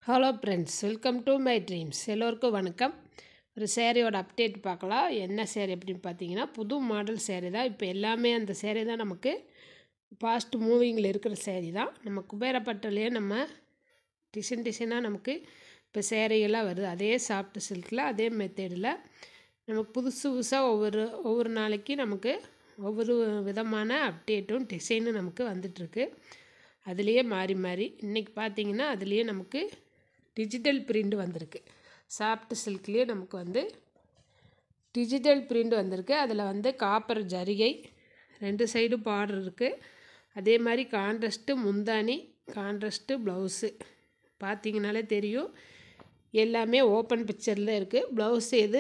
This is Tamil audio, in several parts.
hello friends welcome to my dreams எல்லோருக்கும் வணக்கம் ஒரு சேரீயோட அப்டேட் பார்க்கலாம் என்ன சேரீ அப்படின்னு பார்த்தீங்கன்னா புது மாடல் சேரீ தான் இப்போ எல்லாமே அந்த சேரீ தான் நமக்கு ஃபாஸ்ட் மூவிங்கில் இருக்கிற சேரீ தான் நம்ம குபேரப்பட்டிலேயே நம்ம டிசைன் டிசைனாக நமக்கு இப்போ சேரீகளாக வருது அதே சாஃப்ட் சில்கில் அதே மெத்தேடில் நமக்கு புதுசு புதுசாக ஒவ்வொரு ஒவ்வொரு நாளைக்கு நமக்கு ஒவ்வொரு விதமான அப்டேட்டும் டிசைனும் நமக்கு வந்துட்டுருக்கு அதுலேயே மாறி மாறி இன்றைக்கி பார்த்தீங்கன்னா அதுலேயே நமக்கு டிஜிட்டல் பிரிண்ட் வந்திருக்கு சாஃப்ட் சில்க்லேயே நமக்கு வந்து டிஜிட்டல் பிரிண்ட் வந்திருக்கு அதில் வந்து காப்பர் ஜரிகை ரெண்டு சைடும் பார்டர் இருக்குது அதே மாதிரி கான்ட்ரஸ்ட்டு முந்தானி கான்ட்ரஸ்ட்டு ப்ளவுஸு பார்த்தீங்கனாலே தெரியும் எல்லாமே ஓப்பன் பிக்சரில் இருக்குது ப்ளவுஸ் எது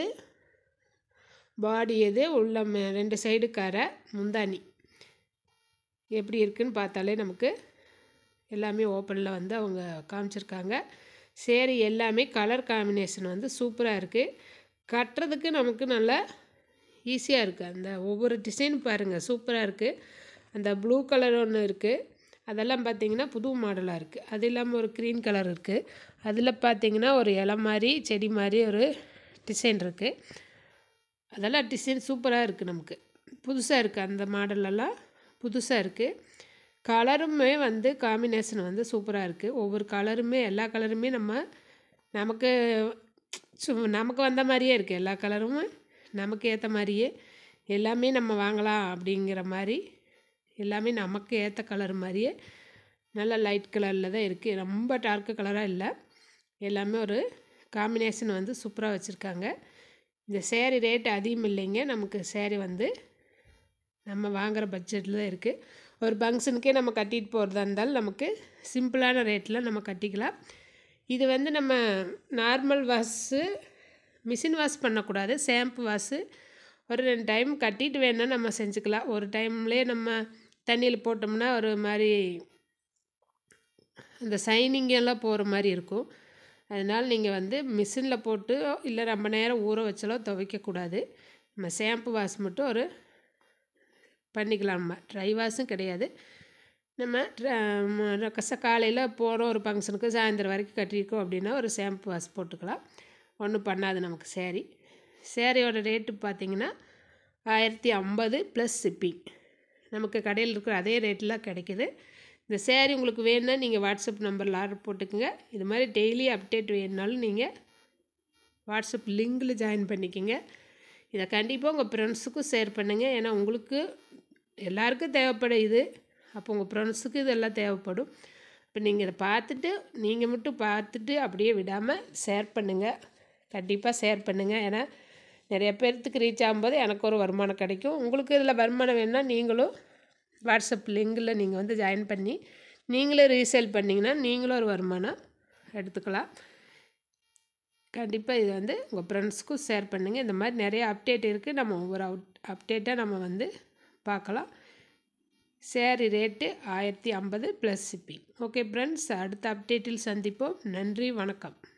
பாடி எது உள்ள ம- ரெண்டு சைடு கரை முந்தானி எப்படி இருக்குன்னு பார்த்தாலே நமக்கு எல்லாமே ஓப்பனில் வந்து அவங்க காமிச்சிருக்காங்க சேரீ எல்லாமே கலர் காம்பினேஷன் வந்து சூப்பராக இருக்குது கட்டுறதுக்கு நமக்கு நல்லா ஈஸியாக இருக்குது அந்த ஒவ்வொரு டிசைன் பாருங்கள் சூப்பராக இருக்குது அந்த ப்ளூ கலர் ஒன்று இருக்குது அதெல்லாம் பார்த்தீங்கன்னா புது மாடலாக இருக்குது அது இல்லாமல் ஒரு க்ரீன் கலர் இருக்குது அதில் பார்த்தீங்கன்னா ஒரு இலை மாதிரி செடி மாதிரி ஒரு டிசைன் இருக்குது அதெல்லாம் டிசைன் சூப்பராக இருக்குது நமக்கு புதுசாக இருக்குது அந்த மாடலெல்லாம் புதுசாக இருக்குது கலருமே வந்து காம்பினேஷன் வந்து சூப்பராக இருக்குது ஒவ்வொரு கலருமே எல்லா கலருமே நம்ம நமக்கு சு நமக்கு வந்த மாதிரியே இருக்குது எல்லா கலரும் நமக்கு ஏற்ற மாதிரியே எல்லாமே நம்ம வாங்கலாம் அப்படிங்கிற மாதிரி எல்லாமே நமக்கு ஏற்ற கலர் மாதிரியே நல்ல லைட் கலரில் தான் இருக்குது ரொம்ப டார்க்கு கலராக இல்லை எல்லாமே ஒரு காம்பினேஷன் வந்து சூப்பராக வச்சுருக்காங்க இந்த சேரீ ரேட் அதிகம் இல்லைங்க நமக்கு சேரீ வந்து நம்ம வாங்குகிற பட்ஜெட்டில் தான் இருக்குது ஒரு ஃபங்க்ஷனுக்கே நம்ம கட்டிட்டு போகிறதா இருந்தாலும் நமக்கு சிம்பிளான ரேட்டில் நம்ம கட்டிக்கலாம் இது வந்து நம்ம நார்மல் வாஷு மிஷின் வாஷ் பண்ணக்கூடாது ஷாம்பு வாஷு ஒரு ரெண்டு டைம் கட்டிட்டு வேணால் நம்ம செஞ்சுக்கலாம் ஒரு டைம்லேயே நம்ம தண்ணியில் போட்டோம்னா ஒரு மாதிரி அந்த சைனிங் எல்லாம் போகிற மாதிரி இருக்கும் அதனால் நீங்கள் வந்து மிஷினில் போட்டு இல்லை ரொம்ப நேரம் ஊற வச்சாலோ துவைக்கக்கூடாது நம்ம ஷாம்பு வாஷ் மட்டும் ஒரு பண்ணிக்கலாம் நம்ம ட்ரை வாஷும் கிடையாது நம்ம கச காலையில் போகிறோம் ஒரு ஃபங்க்ஷனுக்கு சாயந்தரம் வரைக்கும் கட்டியிருக்கோம் அப்படின்னா ஒரு ஷாம்பு வாஷ் போட்டுக்கலாம் ஒன்றும் பண்ணாது நமக்கு சேரீ சேரீயோட ரேட்டு பார்த்தீங்கன்னா ஆயிரத்தி ஐம்பது ப்ளஸ் ஷிப்பிங் நமக்கு கடையில் இருக்கிற அதே ரேட்டில் கிடைக்குது இந்த சேரீ உங்களுக்கு வேணும்னா நீங்கள் வாட்ஸ்அப் நம்பரில் ஆர்டர் போட்டுக்கோங்க இது மாதிரி டெய்லி அப்டேட் வேணுனாலும் நீங்கள் வாட்ஸ்அப் லிங்கில் ஜாயின் பண்ணிக்கோங்க இதை கண்டிப்பாக உங்கள் ஃப்ரெண்ட்ஸுக்கும் ஷேர் பண்ணுங்கள் ஏன்னா உங்களுக்கு எல்லாருக்கும் தேவைப்படும் இது அப்போ உங்கள் ஃப்ரெண்ட்ஸுக்கு இதெல்லாம் தேவைப்படும் இப்போ நீங்கள் இதை பார்த்துட்டு நீங்கள் மட்டும் பார்த்துட்டு அப்படியே விடாமல் ஷேர் பண்ணுங்கள் கண்டிப்பாக ஷேர் பண்ணுங்கள் ஏன்னா நிறைய பேர்த்துக்கு ரீச் ஆகும்போது எனக்கு ஒரு வருமானம் கிடைக்கும் உங்களுக்கு இதில் வருமானம் வேணும்னா நீங்களும் வாட்ஸ்அப் லிங்கில் நீங்கள் வந்து ஜாயின் பண்ணி நீங்களும் ரீசேல் பண்ணிங்கன்னா நீங்களும் ஒரு வருமானம் எடுத்துக்கலாம் கண்டிப்பாக இது வந்து உங்கள் ஃப்ரெண்ட்ஸ்க்கும் ஷேர் பண்ணுங்கள் இந்த மாதிரி நிறைய அப்டேட் இருக்குது நம்ம ஒவ்வொரு அவுட் அப்டேட்டாக நம்ம வந்து பார்க்கலாம் சேரீ ரேட்டு ஆயிரத்தி ஐம்பது ப்ளஸ் ஷிப்பிங் ஓகே ஃப்ரெண்ட்ஸ் அடுத்த அப்டேட்டில் சந்திப்போம் நன்றி வணக்கம்